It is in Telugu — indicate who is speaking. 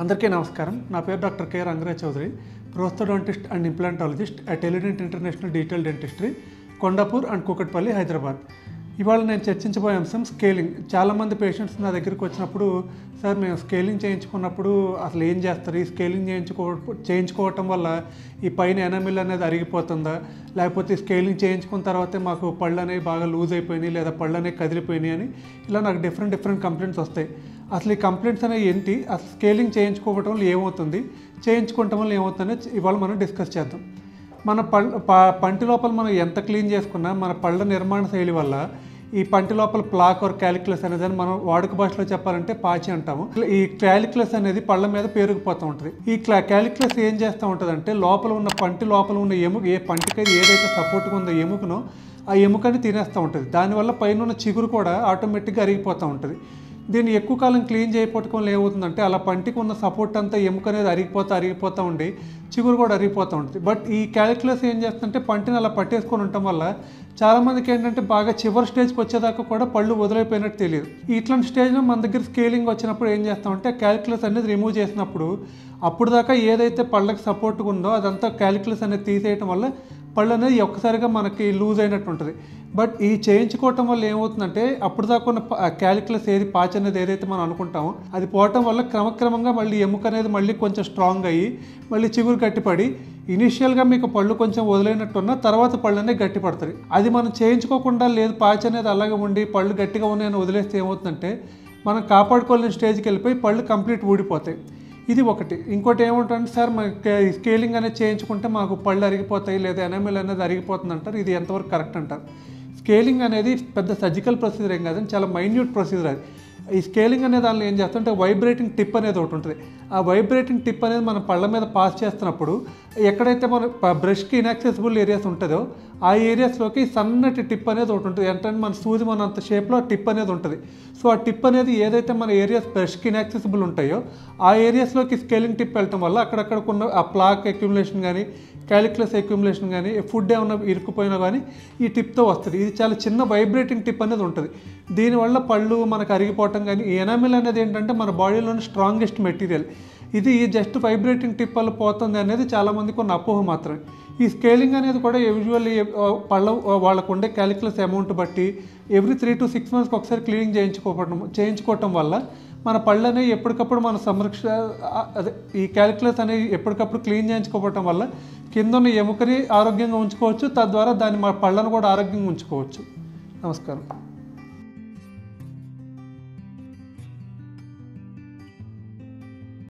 Speaker 1: అందరికీ నమస్కారం నా పేరు doctor K Rangaraj Chowdary prosthodontist and implantologist at Elident international detail dentistry Kondapur and Kukatpally Hyderabad ఇవాళ నేను చర్చించబోయే అంశం స్కేలింగ్ చాలామంది పేషెంట్స్ నా దగ్గరికి వచ్చినప్పుడు సార్ మేము స్కేలింగ్ చేయించుకున్నప్పుడు అసలు ఏం చేస్తారు ఈ స్కేలింగ్ చేయించుకో చేయించుకోవటం వల్ల ఈ పైన ఎనమిల్ అనేది అరిగిపోతుందా లేకపోతే స్కేలింగ్ చేయించుకున్న తర్వాతే మాకు పళ్ళు అనేవి బాగా లూజ్ అయిపోయినాయి లేదా పళ్ళు అనేవి కదిలిపోయినాయి అని ఇలా నాకు డిఫరెంట్ డిఫరెంట్ కంప్లైంట్స్ వస్తాయి అసలు ఈ కంప్లైంట్స్ అనేవి ఏంటి అసలు స్కేలింగ్ చేయించుకోవటం వల్ల ఏమవుతుంది చేయించుకోవటం వల్ల ఏమవుతుందో ఇవాళ మనం డిస్కస్ చేద్దాం మన పళ్ళ ప- పంటి లోపల మనం ఎంత క్లీన్ చేసుకున్నా మన పళ్ళ నిర్మాణ శైలి వల్ల ఈ పంటి లోపల ప్లాక్ ఆర్ క్యాలిక్యులస్ అనేది అని మనం వాడుక భాషలో చెప్పాలంటే పాచి అంటాము ఈ క్యాలిక్యులస్ అనేది పళ్ళ మీద పేరుకుపోతూ ఉంటుంది ఈ క్లా క్యాలిక్యులస్ ఏం చేస్తూ ఉంటుంది అంటే లోపల ఉన్న పంటి లోపల ఉన్న ఎముక ఏ పంటికి ఏదైతే సపోర్ట్గా ఉందో ఎముకనో ఆ ఎముకని తినేస్తూ ఉంటుంది దానివల్ల పైన ఉన్న చిగురు కూడా ఆటోమేటిక్గా అరిగిపోతూ ఉంటుంది దీన్ని ఎక్కువ కాలం క్లీన్ చేయకపోవటం వల్ల ఏమవుతుందంటే అలా పంటికి ఉన్న సపోర్ట్ అంతా ఎముక అనేది అరిగిపోతా అరిగిపోతూ ఉండి చిగురు కూడా అరిగిపోతూ ఉంటుంది బట్ ఈ క్యాలిక్యులస్ ఏం చేస్తుందంటే పంటిని అలా పట్టేసుకొని ఉండటం వల్ల చాలామందికి ఏంటంటే బాగా చివరి స్టేజ్కి వచ్చేదాకా కూడా పళ్ళు వదిలిపోయినట్టు తెలియదు ఇట్లాంటి స్టేజ్లో మన దగ్గర స్కేలింగ్ వచ్చినప్పుడు ఏం చేస్తామంటే క్యాలిక్యులస్ అనేది రిమూవ్ చేసినప్పుడు అప్పుడు దాకా ఏదైతే పళ్ళకి సపోర్ట్గా ఉందో అదంతా క్యాలిక్యులస్ అనేది తీసేయటం వల్ల పళ్ళు అనేది ఒక్కసారిగా మనకి లూజ్ అయినట్టు ఉంటుంది బట్ ఈ చేయించుకోవటం వల్ల ఏమవుతుందంటే అప్పుడు దాకా ఉన్న క్యాలిక్యులస్ ఏది పాచ్ అనేది ఏదైతే మనం అనుకుంటామో అది పోవటం వల్ల క్రమక్రమంగా మళ్ళీ ఎముక అనేది మళ్ళీ కొంచెం స్ట్రాంగ్ అయ్యి మళ్ళీ చిగురు గట్టిపడి ఇనీషియల్గా మీకు పళ్ళు కొంచెం వదిలేనట్టున్నా తర్వాత పళ్ళు అనేది గట్టిపడతాయి అది మనం చేయించుకోకుండా లేదు పాచ్ అనేది అలాగే ఉండి పళ్ళు గట్టిగా ఉన్నాయని వదిలేస్తే ఏమవుతుందంటే మనం కాపాడుకోలేని స్టేజ్కి వెళ్ళిపోయి పళ్ళు కంప్లీట్ ఊడిపోతాయి ఇది ఒకటి ఇంకోటి ఏమంటారంటే సార్ మనకి స్కేలింగ్ అనేది చేయించుకుంటే మాకు పళ్ళు అరిగిపోతాయి లేదా ఎనమిల్ అనేది అరిగిపోతుంది అంటారు ఇది ఎంతవరకు కరెక్ట్ అంటారు స్కేలింగ్ అనేది పెద్ద సర్జికల్ ప్రొసీజర్ ఏం కాదని చాలా మైన్యూట్ ప్రొసీజర్ అది ఈ స్కేలింగ్ అనే దానిలో ఏం చేస్తుంటే వైబ్రేటింగ్ టిప్ అనేది ఒకటి ఉంటుంది ఆ వైబ్రేటింగ్ టిప్ అనేది మన పళ్ళ మీద పాస్ చేస్తున్నప్పుడు ఎక్కడైతే మన బ్రష్కి ఇన్యాక్సెసిబుల్ ఏరియాస్ ఉంటుందో ఆ ఏరియాస్లోకి సన్నటి టిప్ అనేది ఒకటి ఉంటుంది ఏంటంటే మన సూది మన అంత షేప్లో టిప్ అనేది ఉంటుంది సో ఆ టిప్ అనేది ఏదైతే మన ఏరియాస్ బ్రష్కి ఇన్యాక్సెసిబుల్ ఉంటాయో ఆ ఏరియాస్లోకి స్కేలింగ్ టిప్ వెళ్ళటం వల్ల అక్కడక్కడ ఉన్న ఆ ప్లాక్ అక్యుములేషన్ కానీ క్యాలిక్యులస్ అక్యుములేషన్ కానీ ఫుడ్ ఏమన్నా ఇరుక్కుపోయినా కానీ ఈ టిప్తో వస్తుంది ఇది చాలా చిన్న వైబ్రేటింగ్ టిప్ అనేది ఉంటుంది దీనివల్ల పళ్ళు మనకు అరిగిపోవటం కానీ ఈ ఎనామిల్ అనేది ఏంటంటే మన బాడీలోని స్ట్రాంగెస్ట్ మెటీరియల్ ఇది జస్ట్ వైబ్రేటింగ్ టిప్ వల్ల పోతుంది అనేది చాలామందికి ఉన్న అపోహ మాత్రమే ఈ స్కేలింగ్ అనేది కూడా యూజువల్లీ పళ్ళ వాళ్ళకు ఉండే క్యాలిక్యులస్ అమౌంట్ బట్టి ఎవ్రీ త్రీ టు సిక్స్ మంత్స్కి ఒకసారి క్లీనింగ్ చేయించుకోవటం చేయించుకోవటం వల్ల మన పళ్ళు అనేవి ఎప్పటికప్పుడు మన సంరక్ష ఆ- అదే ఈ క్యాలిక్యులస్ అనేవి ఎప్పటికప్పుడు క్లీన్ చేయించుకోవటం వల్ల కింద ఉన్న ఎముకని ఆరోగ్యంగా ఉంచుకోవచ్చు తద్వారా దాని మన పళ్ళను కూడా ఆరోగ్యంగా ఉంచుకోవచ్చు నమస్కారం